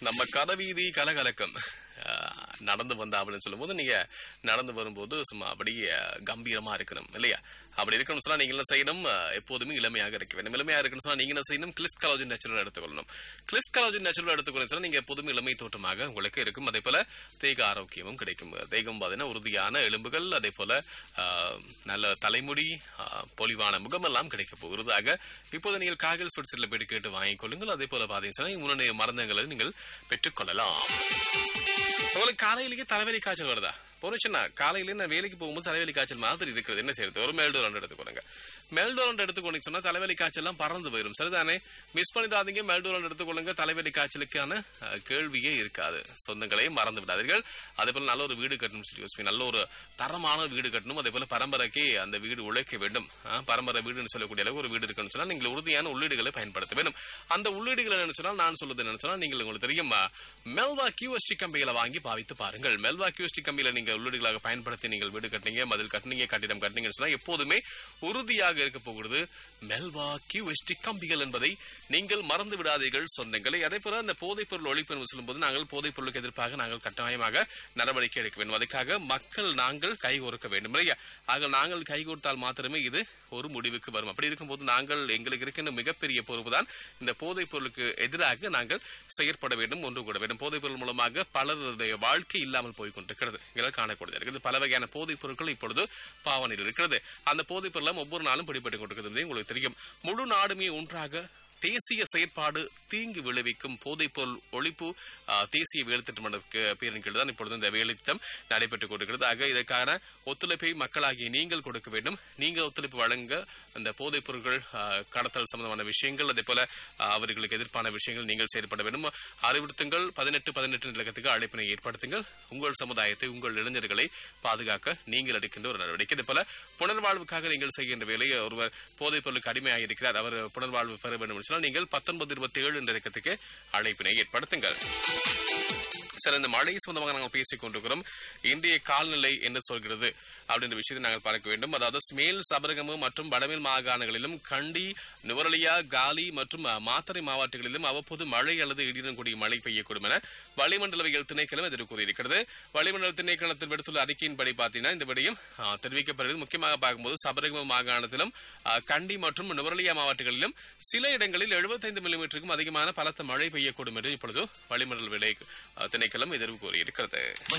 நம்ம கதவீதி கலகலக்கம் அஹ், நடந்து வந்தா அப்படின்னு சொல்லும்போது நீங்க நடந்து வரும்போது சும்மா அப்படியே அஹ், கம்பீரமா இருக்கணும் இல்லையா அப்படி இருக்கணும்னு சொன்னா நீங்க என்ன செய்யணும் அஹ், எப்போதுமே இளமையாக இருக்க வேண்டும் இளமையா இருக்கணும்னு சொன்னா நீங்க என்ன செய்யணும் கிளிஃப் காலேஜ் நேச்சுரல் எடுத்துக்கொள்ளணும் கிளிஃப் காலேஜ் நேச்சுரல் எடுத்துக்கொள்ளணும் சொன்னா நீங்க எப்போதுமே இளமை தோற்றமாக உங்களுக்கு இருக்கும் அதே போல தேக ஆரோக்கியமும் கிடைக்கும் தேகம் பார்த்தீங்கன்னா உறுதியான எலும்புகள் அதே போல அஹ், நல்ல தலைமுடி அஹ், பொலிவான முகமெல்லாம் கிடைக்க போகிறது ஆக இப்போது நீங்கள் காகல் சுட்சில் போய் கேட்டு வாங்கிக் கொள்ளுங்கள் அதே போல பார்த்தீங்கன்னா முன்னணி மருந்துகளை நீங்கள் பெற்றுக்கொள்ளலாம் உங்களுக்கு காலையிலேயே தலைவலி காய்ச்சல் வருதா போனுச்சுன்னா காலையிலேயே நான் வேலைக்கு போகும்போது தலைவலி காய்ச்சல் மாதிரி இருக்கிறது என்ன செய்யறது ஒரு மெல்டோரண்ட் எடுத்துக்கொள்ளுங்க மெல்டோரண்ட் எடுத்துக்கொண்டு சொன்னா தலைவலி காய்ச்சல்லாம் பறந்து போயிடும் சரிதானே மிஸ் பண்ணிடாதீங்க மெல்டோரண்ட் எடுத்துக்கொள்ளுங்க தலைவலி காய்ச்சலுக்கான அஹ், கேள்வியே இருக்காது சொந்தங்களையும் மறந்து விடாதீர்கள் அதே போல நல்ல ஒரு வீடு கட்டணும் சொல்லி யோசிப்பீங்க நல்ல ஒரு தரமான வீடு கட்டணும் அதே போல பரம்பரைக்கு அந்த வீடு உழைக்க வேண்டும் அஹ், பரம்பரை வீடுன்னு சொல்லக்கூடிய அளவுக்கு ஒரு வீடு இருக்குன்னு சொன்னா நீங்கள் உறுதியான உள்ளீடுகளை பயன்படுத்த வேண்டும் அந்த உள்ளீடுகள் என்ன சொன்னால் நான் சொல்வது என்ன சொன்னால் நீங்கள் உங்களுக்கு தெரியும் அஹ், மெல்வா கியூஎஸ்டி கம்பிகளை வாங்கி பாவித்து பாருங்கள் மெல்வா கியூஎஸ்டி கம்பியில நீங்கள் உள்ளீடுகளாக பயன்படுத்தி நீங்கள் வீடு கட்டினீங்க மதில் கட்டினீங்க கட்டிடம் கட்டினீங்கன்னு சொன்னா எப்போதுமே உறுதியாக இருக்க போகிறது மெல்வா கியூஎஸ்டி கம்பிகள் என்பதை நீங்கள் மறந்து விடாதீர்கள் சொந்தங்களை அதே போல அந்த போதைப் பொருள் ஒழிப்பு என்று சொல்லும்போது நாங்கள் போதைப் பொருளுக்கு எதிர்ப்பாக நாங்கள் கட்டாயமாக நடவடிக்கை எடுக்க வேண்டும் அதுக்காக மக்கள் நாங்கள் கை கோர்க்க வேண்டும் இல்லையா ஆக நாங்கள் கை கோர்த்தால் மாத்திரமே இது ஒரு முடிவுக்கு வரும் அப்படி இருக்கும்போது நாங்கள் எங்களுக்கு இருக்கின்ற மிகப்பெரிய பொறுப்பு தான் இந்த போதைப் பொருளுக்கு எதிராக நாங்கள் செயற்பட வேண்டும் ஒன்று கூட வேண்டும் போதைப் பொருள் மூலமாக பலருடைய வாழ்க்கை இல்லாமல் போய் கொண்டிருக்கிறது எங்களால் காணக்கூடியது இருக்குது பல வகையான போதைப் பொருட்கள் இப்பொழுது பாவனையில் இருக்கிறது அந்த போதைப் பொருளாம் ஒவ்வொரு நாளும் பிடிபட்டுக் கொண்டிருக்கிறது என்பது உங்களுக்கு தெரியும் முழு நாடுமே ஒன்றாக தேசிய செயற்பாடு தீங்கு விளைவிக்கும் போதைப்பொருள் ஒழிப்பு ஆ, தேசிய வேலை திட்டம் பேரின் கீழ் தான் இப்பொழுது இந்த வேலை திட்டம் நடைபெற்றுக் கொண்டிருக்கிறது ஆக இதற்கான ஒத்துழைப்பை மக்களாகிய நீங்கள் கொடுக்க வேண்டும் நீங்கள் ஒத்துழைப்பு வழங்க அந்த போதைப் பொருட்கள் ஆ, கடத்தல் சம்பந்தமான விஷயங்கள் அதே போல ஆ, அவர்களுக்கு எதிர்ப்பான விஷயங்கள் நீங்கள் செயல்பட வேண்டும் அறிவுறுத்துங்கள் பதினெட்டு பதினெட்டு நிலக்கத்துக்கு அழைப்பினை ஏற்படுத்துங்கள் உங்கள் சமுதாயத்தை உங்கள் இளைஞர்களை பாதுகாக்க நீங்கள் எடுக்கின்ற ஒரு நடவடிக்கை இதே போல புனர்வாழ்வுக்காக நீங்கள் செய்கின்ற வேலையை ஒருவர் போதைப் பொருளுக்கு அடிமையாக இருக்கிறார் அவர் புனர்வாழ்வு பெற வேண்டும் என்று சொன்னால் நீங்கள் பத்தொன்பது இருபத்தி ஏழு என்ற இலக்கத்துக்கு அழைப்பினை ஏற்படுத்துங்கள் சார் இந்த மழை சொந்தமாக நாங்கள் பேசிக் கொண்டிருக்கிறோம் இன்றைய கால்நிலை என்ன சொல்கிறது அப்படின்ற விஷயத்தை நாங்கள் பார்க்க வேண்டும் அதாவது மேல் சபரகமு மற்றும் வடமேல் மாகாணங்களிலும் கண்டி நுவரலியா காலி மற்றும் அஹ், மாத்தறை மாவட்டங்களிலும் அவ்வப்போது மழை அல்லது இடியுடன் கூடிய மழை பெய்யக்கூடும் என வளிமண்டலவியல் திணைக்களம் எதிர் கூறியிருக்கிறது வளிமண்டல திணைக்களத்தில் விடுத்துள்ள அறிக்கையின்படி பார்த்தீங்கன்னா இந்த விடயம் அஹ், தெரிவிக்கப்படுகிறது முக்கியமாக பார்க்கும்போது சபரகம மாகாணத்திலும் அஹ், கண்டி மற்றும் நுவரலியா மாவட்டங்களிலும் சில இடங்களில் 75 மில்லிமீட்டருக்கும் அதிகமான பலத்த மழை பெய்யக்கூடும் என்று இப்பொழுது வளிமண்டல விலை அஹ், திணைக்களம் எதிர்வு கூறியிருக்கிறது